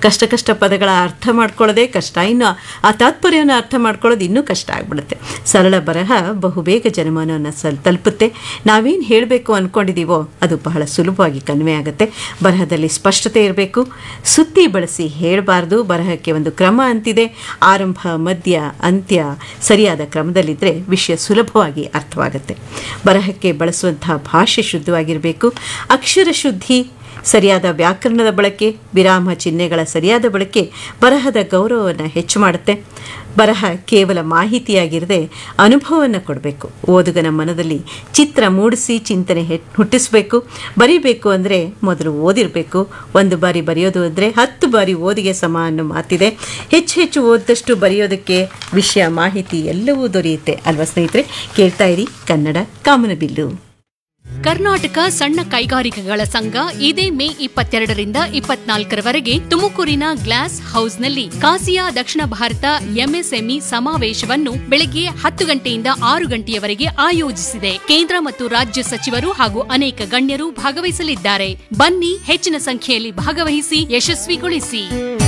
ಕಷ್ಟ ಕಷ್ಟ ಪದಗಳ ಅರ್ಥ ಮಾಡ್ಕೊಳ್ಳೋದೇ ಕಷ್ಟ ಇನ್ನು ಆ ತಾತ್ಪರ್ಯವನ್ನು ಅರ್ಥ ಮಾಡ್ಕೊಳ್ಳೋದು ಇನ್ನೂ ಕಷ್ಟ ಆಗ್ಬಿಡುತ್ತೆ ಸರಳ ಬರಹ ಬಹುಬೇಗ ಜನಮಾನವನ್ನು ಸಲ್ ತಲುಪುತ್ತೆ ನಾವೇನು ಹೇಳಬೇಕು ಅಂದ್ಕೊಂಡಿದ್ದೀವೋ ಅದು ಬಹಳ ಸುಲಭವಾಗಿ ಕನ್ವೆ ಆಗುತ್ತೆ ಬರಹದಲ್ಲಿ ಸ್ಪಷ್ಟತೆ ಇರಬೇಕು ಸುತ್ತಿ ಬಳಸಿ ಹೇಳಬಾರ್ದು ಬರಹಕ್ಕೆ ಒಂದು ಕ್ರಮ ಅಂತಿದೆ ಆರಂಭ ಮಧ್ಯ ಅಂತ್ಯ ಸರಿಯಾದ ಕ್ರಮದಲ್ಲಿದ್ದರೆ ವಿಷಯ ಸುಲಭವಾಗಿ ಅರ್ಥವಾಗುತ್ತೆ ಬರಹಕ್ಕೆ ಬಳಸುವಂತಹ ಭಾಷೆ ಶುದ್ಧವಾಗಿರಬೇಕು ಅಕ್ಷರ ಶುದ್ಧಿ ಸರಿಯಾದ ವ್ಯಾಕರಣದ ಬಳಕೆ ವಿರಾಮ ಚಿಹ್ನೆಗಳ ಸರಿಯಾದ ಬಳಕೆ ಬರಹದ ಗೌರವವನ್ನು ಹೆಚ್ಚು ಮಾಡುತ್ತೆ ಬರಹ ಕೇವಲ ಮಾಹಿತಿಯಾಗಿರದೆ ಅನುಭವವನ್ನು ಕೊಡಬೇಕು ಓದುಗನ ಮನದಲ್ಲಿ ಚಿತ್ರ ಮೂಡಿಸಿ ಚಿಂತನೆ ಹೆ- ಹುಟ್ಟಿಸಬೇಕು ಬರೀಬೇಕು ಅಂದರೆ ಮೊದಲು ಓದಿರಬೇಕು ಒಂದು ಬಾರಿ ಬರೆಯೋದು ಅಂದರೆ ಹತ್ತು ಬಾರಿ ಓದಿಗೆ ಸಮ ಅನ್ನೋ ಮಾತಿದೆ ಹೆಚ್ಚು ಹೆಚ್ಚು ಓದಿದಷ್ಟು ಬರೆಯೋದಕ್ಕೆ ವಿಷಯ ಮಾಹಿತಿ ಎಲ್ಲವೂ ದೊರೆಯುತ್ತೆ ಅಲ್ವಾ ಸ್ನೇಹಿತರೆ ಕೇಳ್ತಾ ಇರಿ ಕನ್ನಡ ಕಾಮನಬಿಲ್ಲು ಕರ್ನಾಟಕ ಸಣ್ಣ ಕೈಗಾರಿಕೆಗಳ ಸಂಘ ಇದೇ ಮೇ ಇಪ್ಪತ್ತೆರಡರಿಂದ ಇಪ್ಪತ್ನಾಲ್ಕರವರೆಗೆ ತುಮಕೂರಿನ ಗ್ಲಾಸ್ ಹೌಸ್ನಲ್ಲಿ ಕಾಸಿಯಾ ದಕ್ಷಿಣ ಭಾರತ ಎಂಎಸ್ಎಂಇ ಸಮಾವೇಶವನ್ನು ಬೆಳಗ್ಗೆ ಹತ್ತು ಗಂಟೆಯಿಂದ ಆರು ಗಂಟೆಯವರೆಗೆ ಆಯೋಜಿಸಿದೆ ಕೇಂದ್ರ ಮತ್ತು ರಾಜ್ಯ ಸಚಿವರು ಹಾಗೂ ಅನೇಕ ಗಣ್ಯರು ಭಾಗವಹಿಸಲಿದ್ದಾರೆ ಬನ್ನಿ ಹೆಚ್ಚಿನ ಸಂಖ್ಯೆಯಲ್ಲಿ ಭಾಗವಹಿಸಿ ಯಶಸ್ವಿಗೊಳಿಸಿ